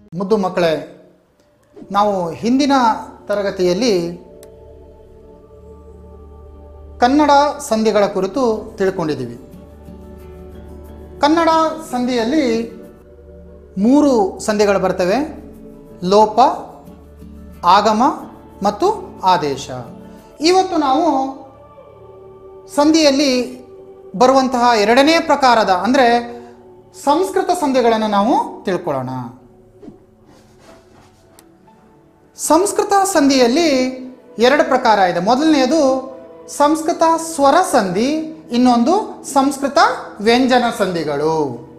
ಮುದ್ದು ಮಕ್ಕಳೇ ನಾವು ಹಿಂದಿನ ತರಗತಿಯಲ್ಲಿ ಕನ್ನಡ ಸಂಧಿಗಳ ಕುರಿತು ತಿಳ್ಕೊಂಡಿದ್ದೀವಿ ಕನ್ನಡ ಸಂಧಿಯಲ್ಲಿ ಮೂರು ಸಂಧಿಗಳು ಬರ್ತವೆ ಲೋಪ ಆಗಮ ಮತ್ತು ಆದೇಶ ಇವತ್ತು ನಾವು ಸಂಧಿಯಲ್ಲಿ ಬರುವಂತಹ ಎರಡನೇ ಪ್ರಕಾರದ ಅಂದರೆ ಸಂಸ್ಕೃತ ಸಂಧಿಗಳನ್ನು ನಾವು ತಿಳ್ಕೊಳ್ಳೋಣ ಸಂಸ್ಕೃತ ಸಂಧಿಯಲ್ಲಿ ಎರಡು ಪ್ರಕಾರ ಇದೆ ಮೊದಲನೆಯದು ಸಂಸ್ಕೃತ ಸ್ವರ ಸಂಧಿ ಇನ್ನೊಂದು ಸಂಸ್ಕೃತ ವ್ಯಂಜನ ಸಂಧಿಗಳು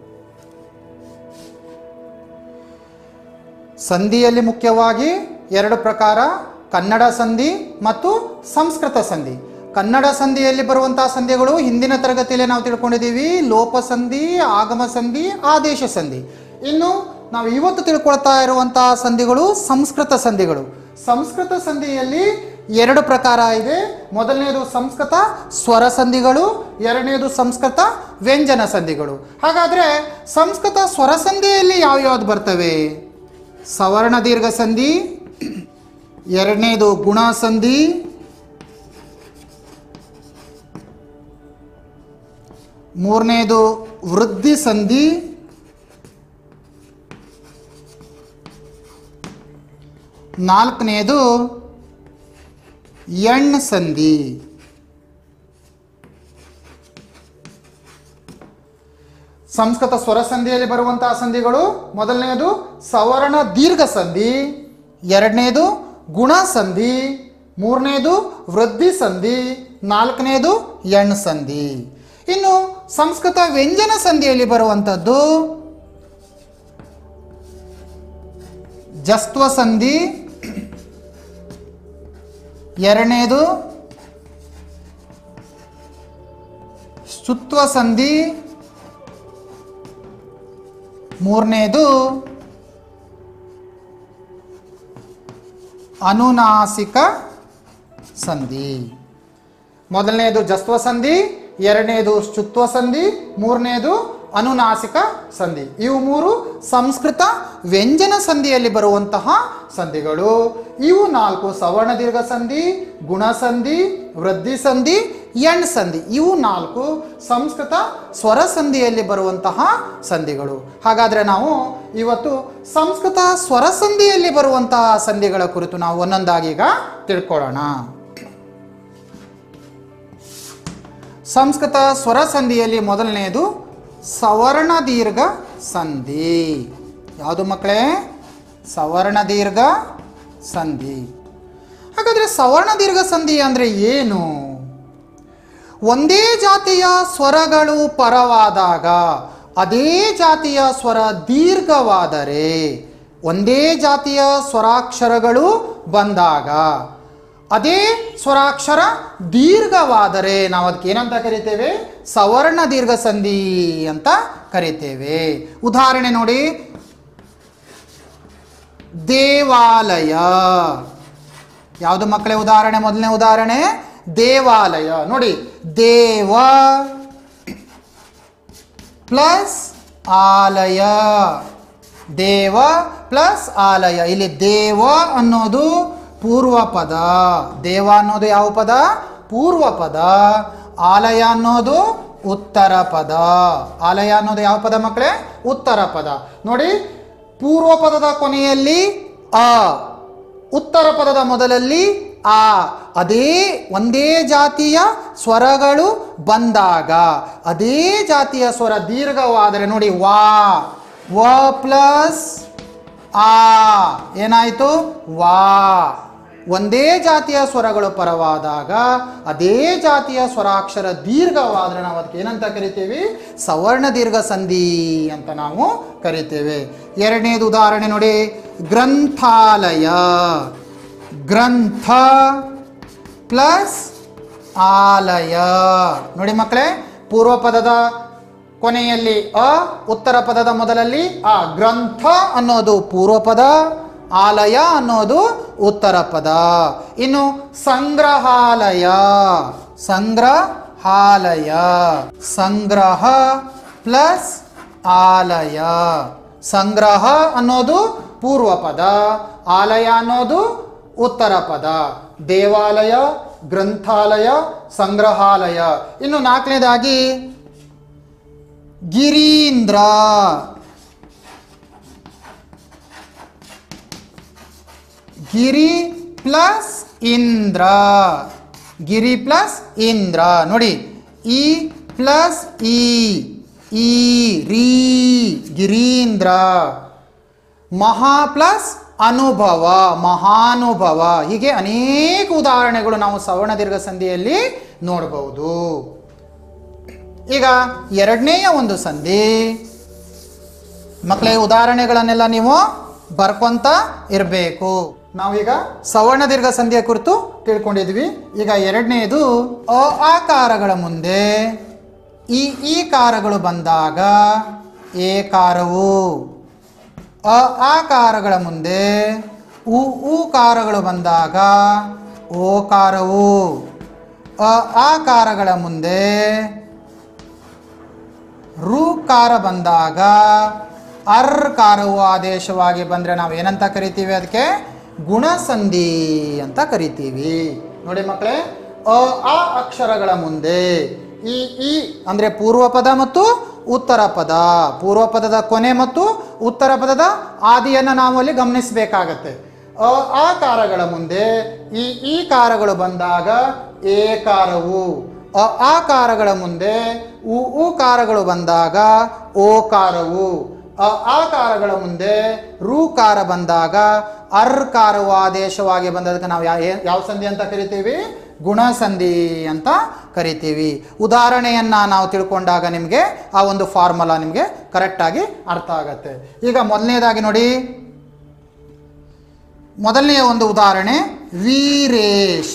ಸಂಧಿಯಲ್ಲಿ ಮುಖ್ಯವಾಗಿ ಎರಡು ಪ್ರಕಾರ ಕನ್ನಡ ಸಂಧಿ ಮತ್ತು ಸಂಸ್ಕೃತ ಸಂಧಿ ಕನ್ನಡ ಸಂಧಿಯಲ್ಲಿ ಬರುವಂತಹ ಸಂಧಿಗಳು ಹಿಂದಿನ ತರಗತಿಯಲ್ಲಿ ನಾವು ತಿಳ್ಕೊಂಡಿದ್ದೀವಿ ಲೋಪ ಸಂಧಿ ಆಗಮ ಸಂಧಿ ಆದೇಶ ಸಂಧಿ ಇನ್ನು ನಾವು ಇವತ್ತು ತಿಳ್ಕೊಳ್ತಾ ಇರುವಂತಹ ಸಂಧಿಗಳು ಸಂಸ್ಕೃತ ಸಂಧಿಗಳು ಸಂಸ್ಕೃತ ಸಂಧಿಯಲ್ಲಿ ಎರಡು ಪ್ರಕಾರ ಇದೆ ಮೊದಲನೇದು ಸಂಸ್ಕೃತ ಸ್ವರ ಸಂಧಿಗಳು ಎರಡನೇದು ಸಂಸ್ಕೃತ ವ್ಯಂಜನ ಸಂಧಿಗಳು ಹಾಗಾದ್ರೆ ಸಂಸ್ಕೃತ ಸ್ವರ ಸಂಧಿಯಲ್ಲಿ ಯಾವ್ಯಾವ್ದು ಬರ್ತವೆ ಸವರ್ಣ ದೀರ್ಘ ಸಂಧಿ ಎರಡನೇದು ಗುಣ ಸಂಧಿ ಮೂರನೇದು ವೃದ್ಧಿ ಸಂಧಿ ನಾಲ್ಕನೇದು ಎಣ್ ಸಂಧಿ ಸಂಸ್ಕೃತ ಸ್ವರ ಸಂಧಿಯಲ್ಲಿ ಬರುವಂತಹ ಸಂಧಿಗಳು ಮೊದಲನೆಯದು ಸವರ್ಣ ದೀರ್ಘ ಸಂಧಿ ಎರಡನೇದು ಗುಣ ಸಂಧಿ ಮೂರನೇದು ವೃದ್ಧಿ ಸಂಧಿ ನಾಲ್ಕನೇದು ಎಣ್ ಸಂಧಿ ಇನ್ನು ಸಂಸ್ಕೃತ ವ್ಯಂಜನ ಸಂಧಿಯಲ್ಲಿ ಬರುವಂಥದ್ದು ಜಸ್ತ್ವ ಸಂಧಿ ಎರಡನೇದು ಶುತ್ವ ಸಂಧಿ ಮೂರನೇದು ಅನುನಾಸಿಕ ಸಂಧಿ ಮೊದಲನೇದು ಜಸ್ತ್ವ ಸಂಧಿ ಎರಡನೇದು ಶುತ್ವ ಸಂಧಿ ಮೂರನೇದು ಅನುನಾಸಿಕ ಸಂಧಿ ಇವು ಮೂರು ಸಂಸ್ಕೃತ ವ್ಯಂಜನ ಸಂಧಿಯಲ್ಲಿ ಬರುವಂತಹ ಸಂಧಿಗಳು ಇವು ನಾಲ್ಕು ಸವರ್ಣ ದೀರ್ಘ ಸಂಧಿ ಗುಣ ಸಂಧಿ ವೃದ್ಧಿ ಸಂಧಿ ಎಣ್ ಸಂಧಿ ಇವು ನಾಲ್ಕು ಸಂಸ್ಕೃತ ಸ್ವರ ಸಂಧಿಯಲ್ಲಿ ಬರುವಂತಹ ಸಂಧಿಗಳು ಹಾಗಾದ್ರೆ ನಾವು ಇವತ್ತು ಸಂಸ್ಕೃತ ಸ್ವರ ಸಂಧಿಯಲ್ಲಿ ಬರುವಂತಹ ಸಂಧಿಗಳ ಕುರಿತು ನಾವು ಒಂದೊಂದಾಗಿ ಈಗ ತಿಳ್ಕೊಳ್ಳೋಣ ಸಂಸ್ಕೃತ ಸ್ವರ ಸಂಧಿಯಲ್ಲಿ ಮೊದಲನೆಯದು ಸವರ್ಣ ದೀರ್ಘ ಸಂಧಿ ಯಾವುದು ಮಕ್ಕಳೇ ಸವರ್ಣ ದೀರ್ಘ ಸಂಧಿ ಹಾಗಾದ್ರೆ ಸವರ್ಣ ದೀರ್ಘ ಸಂಧಿ ಅಂದ್ರೆ ಏನು ಒಂದೇ ಜಾತಿಯ ಸ್ವರಗಳು ಪರವಾದಾಗ ಅದೇ ಜಾತಿಯ ಸ್ವರ ದೀರ್ಘವಾದರೆ ಒಂದೇ ಜಾತಿಯ ಸ್ವರಾಕ್ಷರಗಳು ಬಂದಾಗ ಅದೇ ಸ್ವರಾಕ್ಷರ ದೀರ್ಘವಾದರೆ ನಾವು ಅದಕ್ಕೆ ಏನಂತ ಕರಿತೇವೆ ಸವರ್ಣ ದೀರ್ಘ ಸಂಧಿ ಅಂತ ಕರಿತೇವೆ ಉದಾಹರಣೆ ನೋಡಿ ದೇವಾಲಯ ಯಾವುದು ಮಕ್ಕಳೇ ಉದಾಹರಣೆ ಮೊದಲನೇ ಉದಾಹರಣೆ ದೇವಾಲಯ ನೋಡಿ ದೇವ ಪ್ಲಸ್ ಆಲಯ ದೇವ ಪ್ಲಸ್ ಆಲಯ ಇಲ್ಲಿ ದೇವ ಅನ್ನೋದು ಪೂರ್ವ ಪದ ದೇವ ಅನ್ನೋದು ಯಾವ ಪದ ಪೂರ್ವ ಪದ ಆಲಯ ಅನ್ನೋದು ಉತ್ತರ ಪದ ಆಲಯ ಅನ್ನೋದು ಯಾವ ಪದ ಮಕ್ಕಳೇ ಉತ್ತರ ಪದ ನೋಡಿ ಪೂರ್ವ ಪದದ ಕೊನೆಯಲ್ಲಿ ಅ ಉತ್ತರ ಪದದ ಮೊದಲಲ್ಲಿ ಆ ಅದೇ ಒಂದೇ ಜಾತಿಯ ಸ್ವರಗಳು ಬಂದಾಗ ಅದೇ ಜಾತಿಯ ಸ್ವರ ದೀರ್ಘವಾದರೆ ನೋಡಿ ವಾ ವ ಪ್ಲಸ್ ಆ ಏನಾಯಿತು ವಾ ಒಂದೇ ಜಾತಿಯ ಸ್ವರಗಳು ಪರವಾದಾಗ ಅದೇ ಜಾತಿಯ ಸ್ವರಾಕ್ಷರ ದೀರ್ಘವಾದರೆ ನಾವು ಅದಕ್ಕೆ ಏನಂತ ಕರಿತೇವೆ ಸವರ್ಣ ದೀರ್ಘ ಸಂಧಿ ಅಂತ ನಾವು ಕರಿತೇವೆ ಎರಡನೇದು ಉದಾಹರಣೆ ನೋಡಿ ಗ್ರಂಥಾಲಯ ಗ್ರಂಥ ಪ್ಲಸ್ ಆಲಯ ನೋಡಿ ಮಕ್ಕಳೇ ಪೂರ್ವ ಪದದ ಕೊನೆಯಲ್ಲಿ ಅ ಉತ್ತರ ಪದದ ಮೊದಲಲ್ಲಿ ಆ ಗ್ರಂಥ ಅನ್ನೋದು ಪೂರ್ವ ಪದ ಆಲಯ ಅನ್ನೋದು ಉತ್ತರ ಪದ ಇನ್ನು ಸಂಗ್ರಹಾಲಯ ಸಂಗ್ರಹಾಲಯ ಸಂಗ್ರಹ ಪ್ಲಸ್ ಆಲಯ ಸಂಗ್ರಹ ಅನ್ನೋದು ಪೂರ್ವ ಪದ ಆಲಯ ಅನ್ನೋದು ಉತ್ತರ ಪದ ದೇವಾಲಯ ಗ್ರಂಥಾಲಯ ಸಂಗ್ರಹಾಲಯ ಇನ್ನು ನಾಲ್ಕನೇದಾಗಿ ಗಿರೀಂದ್ರ ಗಿರಿ ಪ್ಲಸ್ ಇಂದ್ರ ಗಿರಿ ಪ್ಲಸ್ ಇಂದ್ರ ನೋಡಿ ಇ ಪ್ಲಸ್ ಇ ಈ ರೀ ಗಿರೀಂದ್ರ ಮಹಾ ಪ್ಲಸ್ ಅನುಭವ ಮಹಾನುಭವ ಹೀಗೆ ಅನೇಕ ಉದಾಹರಣೆಗಳು ನಾವು ಸವರ್ಣ ದೀರ್ಘ ಸಂಧಿಯಲ್ಲಿ ನೋಡಬಹುದು ಈಗ ಎರಡನೆಯ ಒಂದು ಸಂಧಿ ಮಕ್ಕಳೇ ಉದಾಹರಣೆಗಳನ್ನೆಲ್ಲ ನೀವು ಬರ್ಕೊಂತ ಇರಬೇಕು ನಾವೀಗ ಸವರ್ಣ ದೀರ್ಘ ಸಂಧಿಯ ಕುರಿತು ತಿಳ್ಕೊಂಡಿದ್ವಿ ಈಗ ಎರಡನೆಯದು ಅ ಆಕಾರಗಳ ಮುಂದೆ ಈ ಈ ಕಾರಗಳು ಬಂದಾಗ ಏಕಾರವು ಅ ಆಕಾರಗಳ ಮುಂದೆ ಉ ಉಕಾರಗಳು ಬಂದಾಗ ಓಕಾರವು ಅ ಆಕಾರಗಳ ಮುಂದೆ ರುಕಾರ ಬಂದಾಗ ಅರ್ಕಾರವು ಆದೇಶವಾಗಿ ಬಂದರೆ ನಾವು ಏನಂತ ಕರಿತೀವಿ ಅದಕ್ಕೆ ಗುಣಸಂಧಿ ಅಂತ ಕರಿತೀವಿ ನೋಡಿ ಮಕ್ಕಳೇ ಅ ಆ ಅಕ್ಷರಗಳ ಮುಂದೆ ಈ ಈ ಅಂದರೆ ಪೂರ್ವ ಪದ ಮತ್ತು ಉತ್ತರ ಪದ ಪೂರ್ವ ಪದದ ಕೊನೆ ಮತ್ತು ಉತ್ತರ ಪದದ ಆದಿಯನ್ನು ನಾವು ಅಲ್ಲಿ ಗಮನಿಸಬೇಕಾಗತ್ತೆ ಅ ಆ ಕಾರಗಳ ಮುಂದೆ ಈ ಈ ಕಾರಗಳು ಬಂದಾಗ ಏಕಾರವು ಅ ಆ ಕಾರಗಳ ಮುಂದೆ ಉ ಉ ಕಾರಗಳು ಬಂದಾಗ ಓಕಾರವು ಅ ಆ ಕಾರಗಳ ಮುಂದೆ ರುಕಾರ ಬಂದಾಗ ಅರ್ಕಾರವು ಆದೇಶವಾಗಿ ಬಂದದಕ್ಕೆ ನಾವು ಯಾ ಏನ್- ಯಾವ ಸಂಧಿ ಅಂತ ಕರಿತೀವಿ ಗುಣಸಂಧಿ ಅಂತ ಕರಿತೀವಿ ಉದಾಹರಣೆಯನ್ನ ನಾವು ತಿಳ್ಕೊಂಡಾಗ ನಿಮಗೆ ಆ ಒಂದು ಫಾರ್ಮುಲಾ ನಿಮಗೆ ಕರೆಕ್ಟಾಗಿ ಅರ್ಥ ಆಗತ್ತೆ ಈಗ ಮೊದಲನೇದಾಗಿ ನೋಡಿ ಮೊದಲನೆಯ ಒಂದು ಉದಾಹರಣೆ ವೀರೇಶ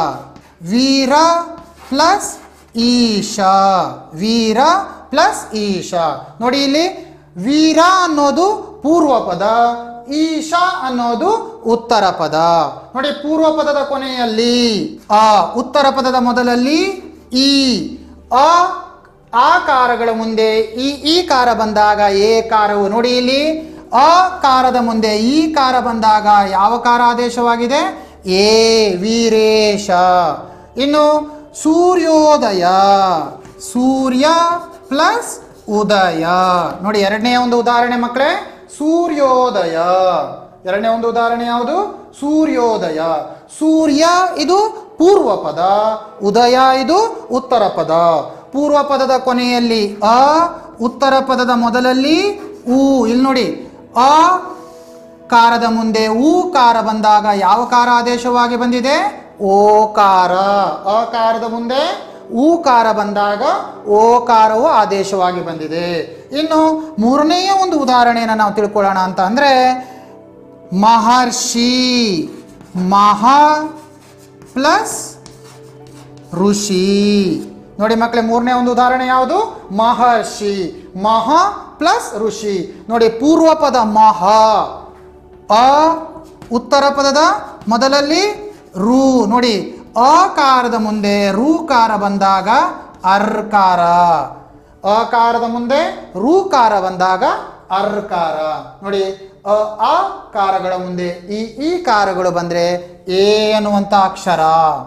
ವೀರ ಪ್ಲಸ್ ಈಶ ವೀರ ಪ್ಲಸ್ ಈಶ ನೋಡಿ ಇಲ್ಲಿ ವೀರ ಅನ್ನೋದು ಪೂರ್ವ ಪದ ಈಶ ಅನ್ನೋದು ಉತ್ತರ ಪದ ನೋಡಿ ಪೂರ್ವ ಪದದ ಕೊನೆಯಲ್ಲಿ ಆ ಉತ್ತರ ಪದದ ಮೊದಲಲ್ಲಿ ಈ ಅ ಆ ಕಾರಗಳ ಮುಂದೆ ಈ ಈ ಕಾರ ಬಂದಾಗ ಏ ಕಾರವು ನೋಡಿ ಇಲ್ಲಿ ಅ ಕಾರದ ಮುಂದೆ ಈ ಕಾರ ಬಂದಾಗ ಯಾವ ಕಾರ ಆದೇಶವಾಗಿದೆ ಏ ವೀರೇಶ ಇನ್ನು ಸೂರ್ಯೋದಯ ಸೂರ್ಯ ಪ್ಲಸ್ ಉದಯ ನೋಡಿ ಎರಡನೇ ಒಂದು ಉದಾಹರಣೆ ಮಕ್ಕಳೇ ಸೂರ್ಯೋದಯ ಎರಡನೇ ಒಂದು ಉದಾಹರಣೆ ಯಾವುದು ಸೂರ್ಯೋದಯ ಸೂರ್ಯ ಇದು ಪೂರ್ವ ಪದ ಉದಯ ಇದು ಉತ್ತರ ಪದ ಪೂರ್ವ ಪದದ ಕೊನೆಯಲ್ಲಿ ಅ ಉತ್ತರ ಪದದ ಮೊದಲಲ್ಲಿ ಉ ಇಲ್ಲಿ ನೋಡಿ ಅ ಕಾರದ ಮುಂದೆ ಊ ಕಾರ ಬಂದಾಗ ಯಾವ ಕಾರ ಆದೇಶವಾಗಿ ಬಂದಿದೆ ಓಕಾರ ಅಕಾರದ ಮುಂದೆ ಊಕಾರ ಬಂದಾಗ ಓಕಾರವು ಆದೇಶವಾಗಿ ಬಂದಿದೆ ಇನ್ನು ಮೂರನೆಯ ಒಂದು ಉದಾಹರಣೆಯನ್ನು ನಾವು ತಿಳ್ಕೊಳ್ಳೋಣ ಅಂತ ಅಂದರೆ ಮಹರ್ಷಿ ಮಹಾ ಪ್ಲಸ್ ಋಷಿ ನೋಡಿ ಮಕ್ಕಳೇ ಮೂರನೇ ಒಂದು ಉದಾಹರಣೆ ಯಾವುದು ಮಹರ್ಷಿ ಮಹಾ ಪ್ಲಸ್ ಋಷಿ ನೋಡಿ ಪೂರ್ವ ಪದ ಮಹಾ ಅ ಉತ್ತರ ಪದದ ಮೊದಲಲ್ಲಿ ರು ನೋಡಿ ಅಕಾರದ ಮುಂದೆ ರುಕಾರ ಬಂದಾಗ ಅರ್ಕಾರ ಅಕಾರದ ಮುಂದೆ ರುಕಾರ ಬಂದಾಗ ಅರ್ಕಾರ ನೋಡಿ ಅ ಆ ಕಾರಗಳ ಮುಂದೆ ಈ ಈ ಕಾರಗಳು ಬಂದ್ರೆ ಎ ಅನ್ನುವಂಥ ಅಕ್ಷರ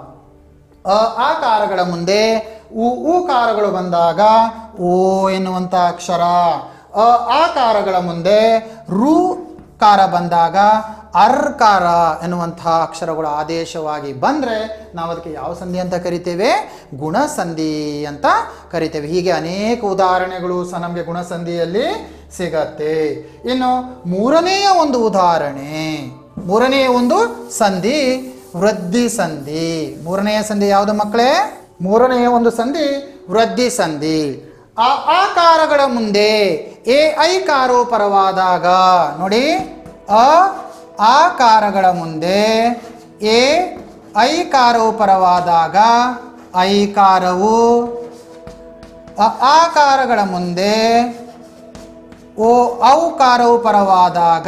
ಅ ಆ ಕಾರಗಳ ಮುಂದೆ ಉ ಉ ಕಾರಗಳು ಬಂದಾಗ ಓ ಎನ್ನುವಂಥ ಅಕ್ಷರ ಅ ಆ ಕಾರಗಳ ಮುಂದೆ ರು ಕಾರ ಬಂದಾಗ ಅರ್ಕಾರ ಎನ್ನುವಂತಹ ಅಕ್ಷರಗಳು ಆದೇಶವಾಗಿ ಬಂದರೆ ನಾವು ಅದಕ್ಕೆ ಯಾವ ಸಂಧಿ ಅಂತ ಕರಿತೇವೆ ಗುಣಸಂಧಿ ಅಂತ ಕರಿತೇವೆ ಹೀಗೆ ಅನೇಕ ಉದಾಹರಣೆಗಳು ಸಹ ನಮಗೆ ಗುಣಸಂಧಿಯಲ್ಲಿ ಸಿಗತ್ತೆ ಇನ್ನು ಮೂರನೆಯ ಒಂದು ಉದಾಹರಣೆ ಮೂರನೆಯ ಒಂದು ಸಂಧಿ ವೃದ್ಧಿ ಸಂಧಿ ಮೂರನೆಯ ಸಂಧಿ ಯಾವುದು ಮಕ್ಕಳೇ ಮೂರನೆಯ ಒಂದು ಸಂಧಿ ವೃದ್ಧಿ ಸಂಧಿ ಆ ಆಕಾರಗಳ ಮುಂದೆ ಎ ಐಕಾರೋ ಪರವಾದಾಗ ನೋಡಿ ಅ ಆಕಾರಗಳ ಮುಂದೆ ಎ ಐಕಾರವು ಪರವಾದಾಗ ಐಕಾರವು ಅ ಆಕಾರಗಳ ಮುಂದೆ ಓ ಔಕಾರವು ಪರವಾದಾಗ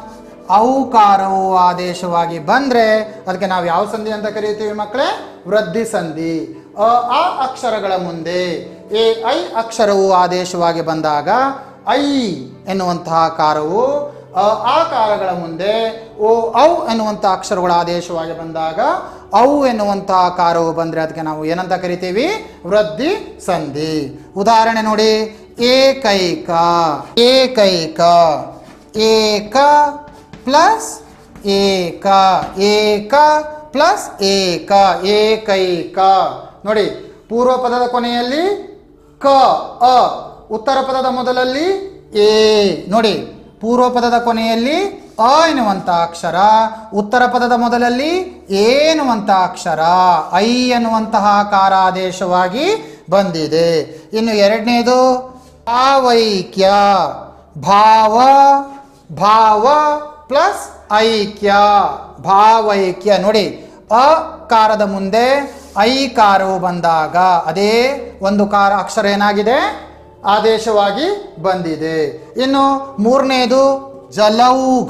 ಔಕಾರವು ಆದೇಶವಾಗಿ ಬಂದರೆ ಅದಕ್ಕೆ ನಾವು ಯಾವ ಸಂಧಿ ಅಂತ ಕರೀತೀವಿ ಮಕ್ಕಳೇ ವೃದ್ಧಿ ಸಂಧಿ ಅ ಆ ಅಕ್ಷರಗಳ ಮುಂದೆ ಎ ಐ ಅಕ್ಷರವು ಆದೇಶವಾಗಿ ಬಂದಾಗ ಐ ಎನ್ನುವಂತಹ ಕಾರವು ಅ, ಆ ಕಾರಗಳ ಮುಂದೆ ಓ ಔ ಎನ್ನುವಂಥ ಅಕ್ಷರಗಳ ಆದೇಶವಾಗಿ ಬಂದಾಗ ಔ ಎನ್ನುವಂತಹ ಕಾರವು ಬಂದರೆ ಅದಕ್ಕೆ ನಾವು ಏನಂತ ಕರಿತೀವಿ ವೃದ್ಧಿ ಸಂಧಿ ಉದಾಹರಣೆ ನೋಡಿ ಏಕೈಕ ಏಕೈಕ ಏಕ ಪ್ಲಸ್ ಏಕ ಏಕ ಪ್ಲಸ್ ಏಕ ಏಕೈಕ ನೋಡಿ ಪೂರ್ವ ಪದದ ಕೊನೆಯಲ್ಲಿ ಕ ಅ ಉತ್ತರ ಪದದ ಮೊದಲಲ್ಲಿ ಎ ನೋಡಿ ಪೂರ್ವ ಪದದ ಕೊನೆಯಲ್ಲಿ ಅ ಎನ್ನುವಂಥ ಅಕ್ಷರ ಉತ್ತರ ಪದದ ಮೊದಲಲ್ಲಿ ಎ ಎನ್ನುವಂಥ ಅಕ್ಷರ ಐ ಎನ್ನುವಂತಹ ಕಾರಾದೇಶವಾಗಿ ಬಂದಿದೆ ಇನ್ನು ಎರಡನೇದು ಭಾವೈಕ್ಯ ಭಾವ ಭಾವ ಪ್ಲಸ್ ಐಕ್ಯ ಭಾವೈಕ್ಯ ನೋಡಿ ಅ ಕಾರದ ಮುಂದೆ ಐ ಕಾರವು ಬಂದಾಗ ಅದೇ ಒಂದು ಕಾರ ಅಕ್ಷರ ಏನಾಗಿದೆ ಆದೇಶವಾಗಿ ಬಂದಿದೆ ಇನ್ನು ಮೂರನೇದು ಜಲೌಘ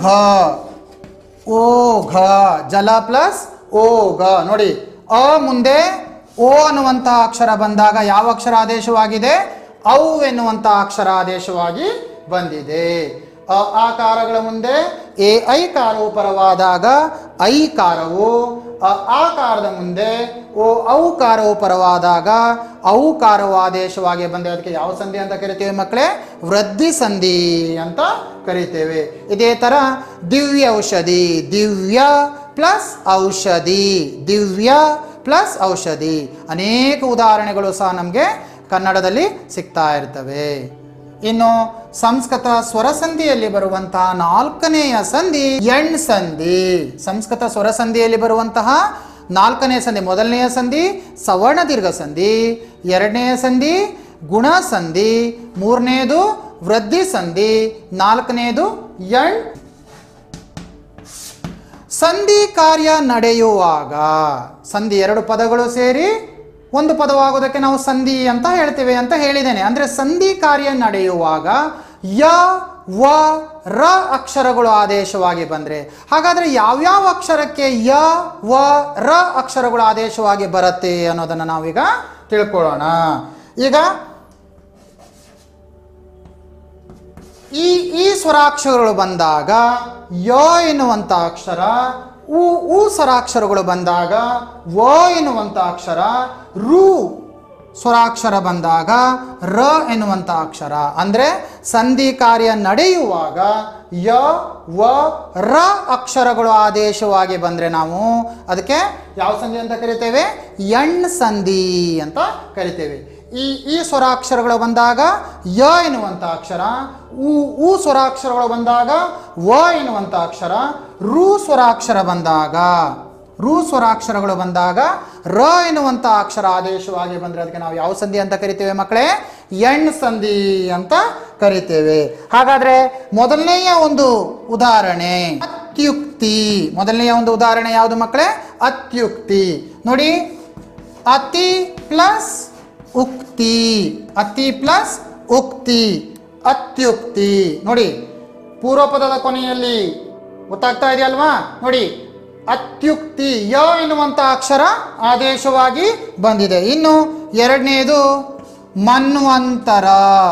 ಓಘ ಜಲ ಪ್ಲಸ್ ಓಘ ನೋಡಿ ಅ ಮುಂದೆ ಓ ಅನ್ನುವಂತಹ ಅಕ್ಷರ ಬಂದಾಗ ಯಾವ ಅಕ್ಷರ ಆದೇಶವಾಗಿದೆ ಔ ಎನ್ನುವಂತಹ ಅಕ್ಷರ ಆದೇಶವಾಗಿ ಬಂದಿದೆ ಅ ಆ ಕಾರಗಳ ಮುಂದೆ ಎ ಐ ಕಾರವು ಪರವಾದಾಗ ಐ ಕಾರವು ಅ ಆ ಕಾರದ ಮುಂದೆ ಓ ಔ ಕಾರವು ಪರವಾದಾಗ ಔ ಕಾರವು ಆದೇಶವಾಗಿ ಬಂದೆ ಅದಕ್ಕೆ ಯಾವ ಸಂಧಿ ಅಂತ ಕರಿತೇವೆ ಮಕ್ಕಳೇ ವೃದ್ಧಿ ಸಂಧಿ ಅಂತ ಕರಿತೇವೆ ಇದೇ ಥರ ದಿವ್ಯ ಔಷಧಿ ದಿವ್ಯ ಪ್ಲಸ್ ಔಷಧಿ ದಿವ್ಯ ಪ್ಲಸ್ ಔಷಧಿ ಅನೇಕ ಉದಾಹರಣೆಗಳು ಸಹ ನಮಗೆ ಕನ್ನಡದಲ್ಲಿ ಸಿಗ್ತಾ ಇರ್ತವೆ ಇನ್ನು ಸಂಸ್ಕೃತ ಸ್ವರ ಸಂಧಿಯಲ್ಲಿ ಬರುವಂತಹ ನಾಲ್ಕನೆಯ ಸಂಧಿ ಎಣ್ ಸಂಧಿ ಸಂಸ್ಕೃತ ಸ್ವರ ಸಂಧಿಯಲ್ಲಿ ಬರುವಂತಹ ನಾಲ್ಕನೆಯ ಸಂಧಿ ಮೊದಲನೆಯ ಸಂಧಿ ಸವರ್ಣ ದೀರ್ಘ ಸಂಧಿ ಎರಡನೆಯ ಸಂಧಿ ಗುಣ ಸಂಧಿ ಮೂರನೆಯದು ವೃದ್ಧಿ ಸಂಧಿ ನಾಲ್ಕನೆಯದು ಎಣ್ ಸಂಧಿ ಕಾರ್ಯ ನಡೆಯುವಾಗ ಸಂಧಿ ಎರಡು ಪದಗಳು ಸೇರಿ ಒಂದು ಪದವಾಗೋದಕ್ಕೆ ನಾವು ಸಂಧಿ ಅಂತ ಹೇಳ್ತೇವೆ ಅಂತ ಹೇಳಿದ್ದೇನೆ ಅಂದರೆ ಸಂಧಿ ಕಾರ್ಯ ನಡೆಯುವಾಗ ಯ ವ ರ ಅಕ್ಷರಗಳು ಆದೇಶವಾಗಿ ಬಂದರೆ ಹಾಗಾದರೆ ಯಾವ್ಯಾವ ಅಕ್ಷರಕ್ಕೆ ಯ ವ ರ ಅಕ್ಷರಗಳು ಆದೇಶವಾಗಿ ಬರುತ್ತೆ ಅನ್ನೋದನ್ನು ನಾವೀಗ ತಿಳ್ಕೊಳ್ಳೋಣ ಈಗ ಈ ಈ ಸ್ವರಾಕ್ಷರಗಳು ಬಂದಾಗ ಯ ಎನ್ನುವಂಥ ಅಕ್ಷರ ಉ ಉ ಸ್ವರಾಕ್ಷರಗಳು ಬಂದಾಗ ವ ಎನ್ನುವಂಥ ಅಕ್ಷರ ರು ಸ್ವರಾಕ್ಷರ ಬಂದಾಗ ರ ಎನ್ನುವಂಥ ಅಕ್ಷರ ಅಂದರೆ ಸಂಧಿ ಕಾರ್ಯ ನಡೆಯುವಾಗ ಯ ವ ರ ಅಕ್ಷರಗಳು ಆದೇಶವಾಗಿ ಬಂದರೆ ನಾವು ಅದಕ್ಕೆ ಯಾವ ಸಂಧಿ ಅಂತ ಕರಿತೇವೆ ಎಣ್ ಸಂಧಿ ಅಂತ ಕರಿತೇವೆ ಈ ಈ ಸ್ವರಾಕ್ಷರಗಳು ಬಂದಾಗ ಯ ಎನ್ನುವಂಥ ಅಕ್ಷರ ಉ ಉ ಸ್ವರಾಕ್ಷರಗಳು ಬಂದಾಗ ವ ಎನ್ನುವಂಥ ಅಕ್ಷರ ರು ಸ್ವರಾಕ್ಷರ ಬಂದಾಗ ರು ಸ್ವರಾಕ್ಷರಗಳು ಬಂದಾಗ ರ ಎನ್ನುವಂಥ ಅಕ್ಷರ ಆದೇಶವಾಗಿ ಬಂದರೆ ಅದಕ್ಕೆ ನಾವು ಯಾವ ಸಂಧಿ ಅಂತ ಕರಿತೇವೆ ಮಕ್ಕಳೇ ಎಣ್ ಸಂಧಿ ಅಂತ ಕರಿತೇವೆ ಹಾಗಾದ್ರೆ ಮೊದಲನೆಯ ಒಂದು ಉದಾಹರಣೆ ಅತ್ಯುಕ್ತಿ ಮೊದಲನೆಯ ಒಂದು ಉದಾಹರಣೆ ಯಾವುದು ಮಕ್ಕಳೇ ಅತ್ಯುಕ್ತಿ ನೋಡಿ ಅತಿ ಪ್ಲಸ್ ಉಕ್ತಿ ಅತಿ ಪ್ಲಸ್ ಉಕ್ತಿ ಅತ್ಯುಕ್ತಿ ನೋಡಿ ಪೂರ್ವ ಪದದ ಕೊನೆಯಲ್ಲಿ ಗೊತ್ತಾಗ್ತಾ ಇದೆಯಲ್ವಾ ನೋಡಿ ಅತ್ಯುಕ್ತಿ ಯ ಎನ್ನುವಂಥ ಅಕ್ಷರ ಆದೇಶವಾಗಿ ಬಂದಿದೆ ಇನ್ನು ಎರಡನೆಯದು ಮನ್ವಂತರ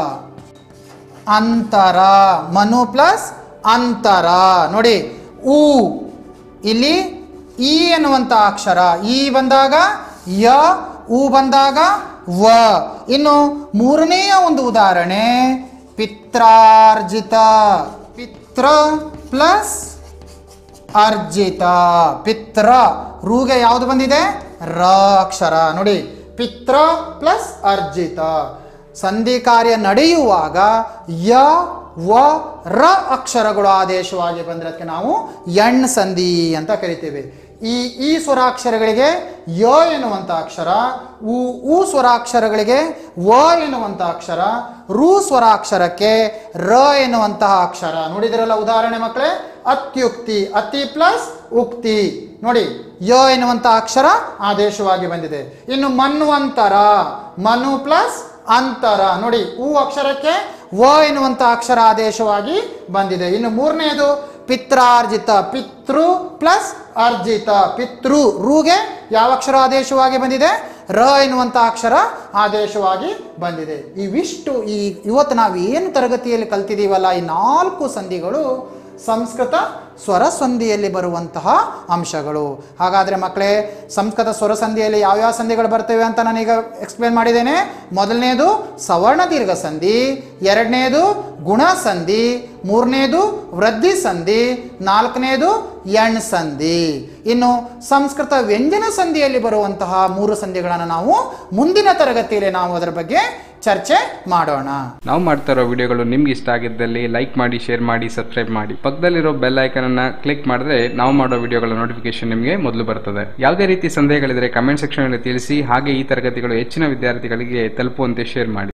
ಅಂತರ ಮನು ಪ್ಲಸ್ ಅಂತರ ನೋಡಿ ಉ ಇಲ್ಲಿ ಈ ಎನ್ನುವಂಥ ಅಕ್ಷರ ಈ ಬಂದಾಗ ಯ ಉ ಬಂದಾಗ ವ ಇನ್ನು ಮೂರನೆಯ ಒಂದು ಉದಾಹರಣೆ ಪಿತ್ರಾರ್ಜಿತ ಪಿತ್ರ ಪ್ಲಸ್ ಅರ್ಜಿತ ಪಿತ್ರ ರೂಗೆ ಯಾವುದು ಬಂದಿದೆ ರ ಅಕ್ಷರ ನೋಡಿ ಪಿತ್ರ ಪ್ಲಸ್ ಅರ್ಜಿತ ಸಂಧಿ ಕಾರ್ಯ ನಡೆಯುವಾಗ ಯ ವ ರ ಅಕ್ಷರಗಳು ಆದೇಶವಾಗಿ ಬಂದ್ರೆ ಅದಕ್ಕೆ ನಾವು ಎಣ್ ಸಂಧಿ ಅಂತ ಕರಿತೇವೆ ಈ ಈ ಸ್ವರಾಕ್ಷರಗಳಿಗೆ ಯ ಎನ್ನುವಂಥ ಅಕ್ಷರ ಉ ಉ ಸ್ವರಾಕ್ಷರಗಳಿಗೆ ವ ಎನ್ನುವಂಥ ಅಕ್ಷರ ರು ಸ್ವರಾಕ್ಷರಕ್ಕೆ ರ ಎನ್ನುವಂತಹ ಅಕ್ಷರ ನೋಡಿದಿರಲ್ಲ ಉದಾಹರಣೆ ಮಕ್ಕಳೇ ಅತ್ಯುಕ್ತಿ ಅತಿ ಪ್ಲಸ್ ಉಕ್ತಿ ನೋಡಿ ಯ ಎನ್ನುವಂಥ ಅಕ್ಷರ ಆದೇಶವಾಗಿ ಬಂದಿದೆ ಇನ್ನು ಮನ್ವಂತರ ಮನು ಪ್ಲಸ್ ಅಂತರ ನೋಡಿ ಉ ಅಕ್ಷರಕ್ಕೆ ವ ಎನ್ನುವಂಥ ಅಕ್ಷರ ಆದೇಶವಾಗಿ ಬಂದಿದೆ ಇನ್ನು ಮೂರನೆಯದು ಪಿತ್ರಾರ್ಜಿತ ಪಿತೃ ಪ್ಲಸ್ ಅರ್ಜಿತ ಪಿತೃ ರೂಗೆ ಯಾವ ಅಕ್ಷರ ಆದೇಶವಾಗಿ ಬಂದಿದೆ ರ ಎನ್ನುವಂಥ ಅಕ್ಷರ ಆದೇಶವಾಗಿ ಬಂದಿದೆ ಇವಿಷ್ಟು ಈ ಇವತ್ತು ನಾವು ಏನು ತರಗತಿಯಲ್ಲಿ ಕಲ್ತಿದ್ದೀವಲ್ಲ ಈ ನಾಲ್ಕು ಸಂಧಿಗಳು ಸಂಸ್ಕೃತ ಸ್ವರ ಸಂಧಿಯಲ್ಲಿ ಬರುವಂತಹ ಅಂಶಗಳು ಹಾಗಾದರೆ ಮಕ್ಕಳೇ ಸಂಸ್ಕೃತ ಸ್ವರ ಸಂಧಿಯಲ್ಲಿ ಯಾವ್ಯಾವ ಸಂಧಿಗಳು ಬರ್ತವೆ ಅಂತ ನಾನೀಗ ಎಕ್ಸ್ಪ್ಲೇನ್ ಮಾಡಿದ್ದೇನೆ ಮೊದಲನೇದು ಸವರ್ಣ ದೀರ್ಘ ಸಂಧಿ ಎರಡನೇದು ಗುಣ ಸಂಧಿ ಮೂರನೇದು ವೃದ್ಧಿ ಸಂಧಿ ನಾಲ್ಕನೇದು ಎಣ್ ಸಂಧಿ ಇನ್ನು ಸಂಸ್ಕೃತ ವ್ಯಂಜನ ಸಂಧಿಯಲ್ಲಿ ಬರುವಂತಹ ಮೂರು ಸಂಧಿಗಳನ್ನು ನಾವು ಮುಂದಿನ ತರಗತಿಯಲ್ಲಿ ನಾವು ಅದರ ಬಗ್ಗೆ ಚರ್ಚೆ ಮಾಡೋಣ ನಾವು ಮಾಡ್ತಾ ಇರೋ ವಿಡಿಯೋಗಳು ನಿಮ್ಗೆ ಇಷ್ಟ ಆಗಿದ್ದಲ್ಲಿ ಲೈಕ್ ಮಾಡಿ ಶೇರ್ ಮಾಡಿ ಸಬ್ಸ್ಕ್ರೈಬ್ ಮಾಡಿ ಪಕ್ಕದಲ್ಲಿರೋ ಬೆಲ್ ಐಕನ್ ಅನ್ನ ಕ್ಲಿಕ್ ಮಾಡಿದ್ರೆ ನಾವು ಮಾಡೋ ವಿಡಿಯೋಗಳ ನೋಟಿಫಿಕೇಶನ್ ನಿಮಗೆ ಮೊದಲು ಬರ್ತದೆ ಯಾವುದೇ ರೀತಿ ಸಂದೇಹಗಳಿದ್ರೆ ಕಮೆಂಟ್ ಸೆಕ್ಷನ್ ಅಲ್ಲಿ ತಿಳಿಸಿ ಹಾಗೆ ಈ ತರಗತಿಗಳು ಹೆಚ್ಚಿನ ವಿದ್ಯಾರ್ಥಿಗಳಿಗೆ ತಲುಪುವಂತೆ ಶೇರ್ ಮಾಡಿ